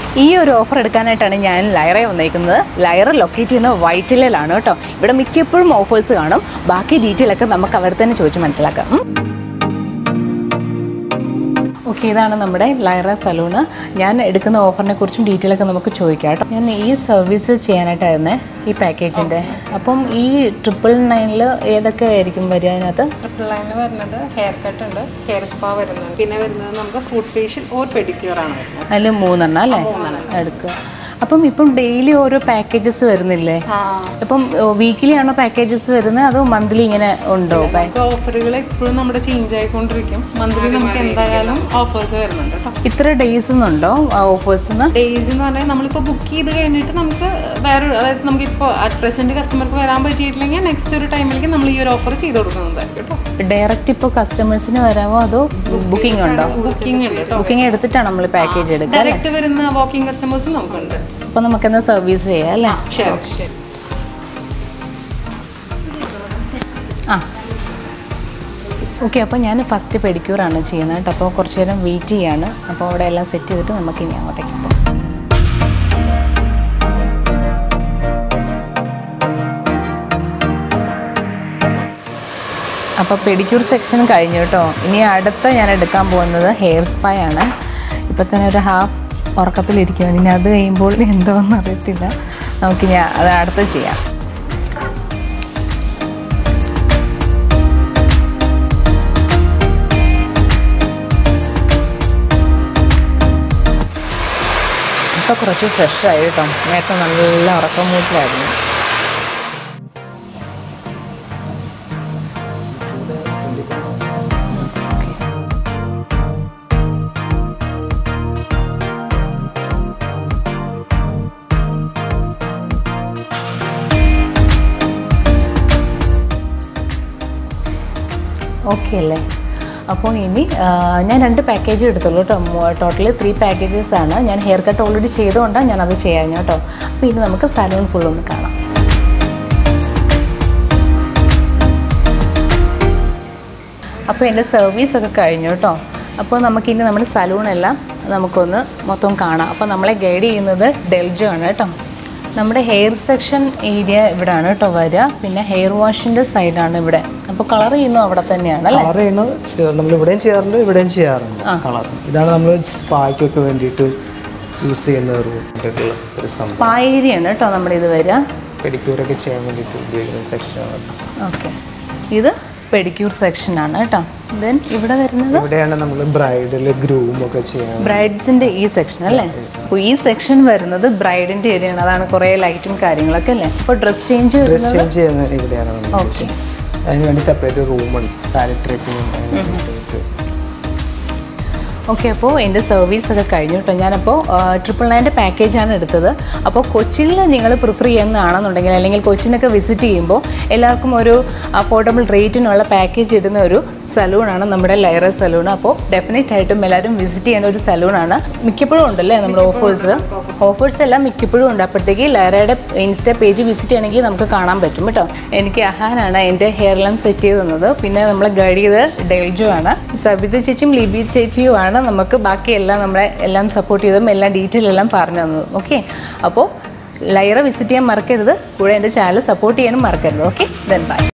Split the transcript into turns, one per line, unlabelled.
ഈ ഒരു ഓഫർ എടുക്കാനായിട്ടാണ് ഞാൻ ലയറെ വന്നേക്കുന്നത് ലയർ ലൊക്കേറ്റ് ചെയ്യുന്ന വൈറ്റിലാണ് കേട്ടോ ഇവിടെ മിക്കപ്പോഴും ഓഫേഴ്സ് കാണും ബാക്കി ഡീറ്റെയിൽ ഒക്കെ നമുക്ക് അവിടെ തന്നെ ചോദിച്ച് മനസ്സിലാക്കാം ഉം. ഓക്കെ ഇതാണ് നമ്മുടെ ലൈറ സലൂണ് ഞാൻ എടുക്കുന്ന ഓഫറിനെ കുറിച്ചും ഡീറ്റെയിൽ ഒക്കെ നമുക്ക് ചോദിക്കാം കേട്ടോ ഞാൻ ഈ സർവീസ് ചെയ്യാനായിട്ടായിരുന്നേ ഈ പാക്കേജിൻ്റെ അപ്പം ഈ ട്രിപ്പിൾ നയനിൽ ഏതൊക്കെ ആയിരിക്കും വരിക അതിനകത്ത്
ട്രിപ്പിൾ ലൈനിൽ വരുന്നത് ഹെയർ കട്ട് ഉണ്ട് ഹെയർ സ്പാ വരുന്നുണ്ട് പിന്നെ വരുന്നത് നമുക്ക് ഫ്രൂട്ട് ഫേഷ്യൽ ഓർ പെഡിക്യൂർ ആണ് വരുന്നത്
അതിൽ മൂന്നെണ്ണം അല്ലേ എടുക്കുക അപ്പം ഇപ്പം ഡെയിലി ഓരോ പാക്കേജസ് വരുന്നില്ലേ അപ്പം വീക്കിലി ആണോ പാക്കേജസ് വരുന്നത് അതോ മന്ത്ലി ഇങ്ങനെ ഉണ്ടോ പാ-
നമുക്ക് ഓഫറുകൾ എപ്പോഴും നമ്മുടെ ചേഞ്ച് ആയിക്കൊണ്ടിരിക്കും മന്ത്ലി നമുക്ക് എന്തായാലും ഓഫേഴ്സ് വരുന്നുണ്ട് കേട്ടോ
ഇത്ര ഡേയ്സ് എന്നുണ്ടോ ഓഫേഴ്സ്
ഡേയ്സ് എന്ന് പറഞ്ഞാൽ നമ്മളിപ്പോൾ ബുക്ക് ചെയ്ത് കഴിഞ്ഞിട്ട് നമുക്ക് വേറെ അതായത് നമുക്കിപ്പോൾ അറ്റ് പ്രസന്റ് കസ്റ്റമർക്ക് വരാൻ പറ്റിയിട്ടില്ലെങ്കിൽ നെക്സ്റ്റ് ഒരു ടൈമിലേക്ക് നമ്മൾ ഈ ഒരു ഓഫർ ചെയ്ത് കൊടുക്കുന്നതായിരിക്കും കേട്ടോ
ഡയറക്റ്റ് ഇപ്പോൾ കസ്റ്റമേഴ്സിന് വരാമോ അതോ ബുക്കിംഗ് ഉണ്ടോ
ബുക്കിംഗ് ഉണ്ട് കേട്ടോ
ബുക്കിംഗ് എടുത്തിട്ടാണ് നമ്മൾ പാക്കേജ് എടുക്കുക
ഡയറക്റ്റ് വരുന്ന വാക്കിംഗ് കസ്റ്റമേഴ്സും നമുക്കുണ്ട്
അപ്പോൾ നമുക്കെന്നാ സർവീസ് ചെയ്യാം അല്ലേ
ശരി ശരി
ആ ഓക്കെ അപ്പോൾ ഞാൻ ഫസ്റ്റ് പെഡിക്യൂറാണ് ചെയ്യുന്നത് കേട്ടോ അപ്പോൾ കുറച്ച് നേരം വെയിറ്റ് ചെയ്യാണ് അപ്പോൾ അവിടെ എല്ലാം സെറ്റ് ചെയ്തിട്ട് നമുക്ക് ഇനി അങ്ങോട്ടേക്ക് പോകാം അപ്പോൾ പെഡിക്യൂർ സെക്ഷൻ കഴിഞ്ഞു കേട്ടോ ഇനി അടുത്ത ഞാൻ എടുക്കാൻ പോകുന്നത് ഹെയർ സ്പാ ആണ് ഇപ്പം തന്നെ ഒരു ഹാഫ് ഉറക്കത്തിലിരിക്കുകയാണ് ഇനി അത് കഴിയുമ്പോൾ എന്തോന്ന് അറിയത്തില്ല നമുക്കിനി അത് അടുത്ത് ചെയ്യാം ഇപ്പോൾ കുറച്ച് ഫ്രഷ് ആയി കേട്ടോ നേരത്തെ നല്ല ഉറക്കം മൂട്ടിലായിരുന്നു ഓക്കെ അല്ലേ അപ്പോൾ ഇനി ആ, ഞാൻ രണ്ട് പാക്കേജ് എടുത്തുള്ളൂ കേട്ടോ ടോട്ടൽ ത്രീ പാക്കേജസ് ആണ് ഞാൻ ഹെയർ കട്ട് ഓൾറെഡി ചെയ്തുകൊണ്ടാണ് ഞാൻ അത് ചെയ്യാൻ കേട്ടോ അപ്പോൾ ഇനി നമുക്ക് സലൂൺ ഫുൾ ഒന്ന് കാണാം അപ്പോൾ എൻ്റെ സർവീസ് ഒക്കെ കഴിഞ്ഞു കേട്ടോ അപ്പോൾ നമുക്കിനി നമ്മുടെ സലൂണെല്ലാം നമുക്കൊന്ന് മൊത്തം കാണാം അപ്പോൾ നമ്മളെ ഗൈഡ് ചെയ്യുന്നത് ഡെൽജോ ആണ് കേട്ടോ നമ്മുടെ ഹെയർ സെക്ഷൻ ഏരിയ ഇവിടെയാണ് കേട്ടോ വരിക പിന്നെ ഹെയർ വാഷിൻ്റെ സൈഡാണ് ഇവിടെ അപ്പോൾ കളർ ചെയ്യുന്നത് അവിടെ തന്നെയാണ് അല്ലേ
കളർ ചെയ്യുന്നത് നമ്മൾ ഇവിടെയും ചെയ്യാറുണ്ട് ഇവിടെയും ചെയ്യാറുണ്ട് കളർ ഇതാണ് നമ്മൾ സ്പായ്ക്കൊക്കെ വേണ്ടിയിട്ട് യൂസ് ചെയ്യുന്ന ഒരു ഒരു സംഭവം
സ്പാ ഏരിയ ആണ് കേട്ടോ നമ്മുടെ ഇത് വരിക
പെഡിക്യൂറൊക്കെ ചെയ്യാൻ വേണ്ടിയിട്ട് ഉപയോഗിക്കുന്ന സെക്ഷനാണ്
ഓക്കെ ഇത് പെഡിക്യൂർ സെക്ഷനാണ് കേട്ടോ ദെൻ ഇവിടെ വരുന്നത്
ഇവിടെയാണ് നമ്മൾ ബ്രൈഡൽ ഗ്രൂം ഒക്കെ ചെയ്യാൻ
ബ്രൈഡ്സിൻ്റെ ഈ സെക്ഷൻ അല്ലേ അപ്പോൾ ഈ സെക്ഷൻ വരുന്നത് ബ്രൈഡിൻ്റെ ഏരിയ ആണ് അതാണ് കുറേ ലൈറ്റും കാര്യങ്ങളൊക്കെ അല്ലേ അപ്പോൾ ഡ്രസ് ചേഞ്ച്
ഡ്രസ്
വരുന്നത്
ചേഞ്ച് ചെയ്യുന്ന ഇവിടെയാണ് നമ്മൾ
ഓക്കെ
അതിന് വേണ്ടി സെപ്പറേറ്റ് റൂമുണ്ട് സാനിറ്ററി
ഓക്കെ അപ്പോൾ എൻ്റെ സർവീസ് ഒക്കെ കഴിഞ്ഞു കേട്ടോ ഞാനപ്പോൾ ട്രിപ്പിൾ നയൻ്റെ പാക്കേജാണ് എടുത്തത് അപ്പോൾ കൊച്ചിയിൽ നിങ്ങൾ പ്രിഫർ ചെയ്യുന്നതാണെന്നുണ്ടെങ്കിൽ അല്ലെങ്കിൽ കൊച്ചിനൊക്കെ വിസിറ്റ് ചെയ്യുമ്പോൾ എല്ലാവർക്കും ഒരു അഫോർഡബിൾ റേറ്റിനുള്ള പാക്കേജ് ഇടുന്ന ഒരു സലൂണാണ് നമ്മുടെ ലൈറ സലൂൺ അപ്പോൾ ഡെഫിനറ്റ് ആയിട്ടും എല്ലാവരും വിസിറ്റ് ചെയ്യുന്ന ഒരു സലൂണാണ് മിക്കപ്പോഴും ഉണ്ടല്ലേ നമ്മുടെ ഓഫേഴ്സ് ഓഫേഴ്സ് എല്ലാം മിക്കപ്പോഴും ഉണ്ട് അപ്പോഴത്തേക്ക് ലൈറയുടെ ഇൻസ്റ്റ പേജ് വിസിറ്റ് ചെയ്യണമെങ്കിൽ നമുക്ക് കാണാൻ പറ്റും കേട്ടോ എനിക്ക് അഹാനാണ് എൻ്റെ ഹെയർ എല്ലാം സെറ്റ് ചെയ്ത് തന്നത് പിന്നെ നമ്മളെ ഗൈഡ് ചെയ്ത് ഡെൽജോ ആണ് സബിത ചേച്ചിയും ലിബി ചേച്ചിയുമാണ് നമുക്ക് ബാക്കി എല്ലാം നമ്മളെ എല്ലാം സപ്പോർട്ട് ചെയ്തതും എല്ലാം ഡീറ്റെയിൽ എല്ലാം പറഞ്ഞു തന്നതും ഓക്കെ അപ്പോൾ ലൈറ വിസിറ്റ് ചെയ്യാൻ മറക്കരുത് കൂടെ എൻ്റെ ചാനൽ സപ്പോർട്ട് ചെയ്യാനും മറക്കരുത് ഓക്കെ ദെൻ ബൈ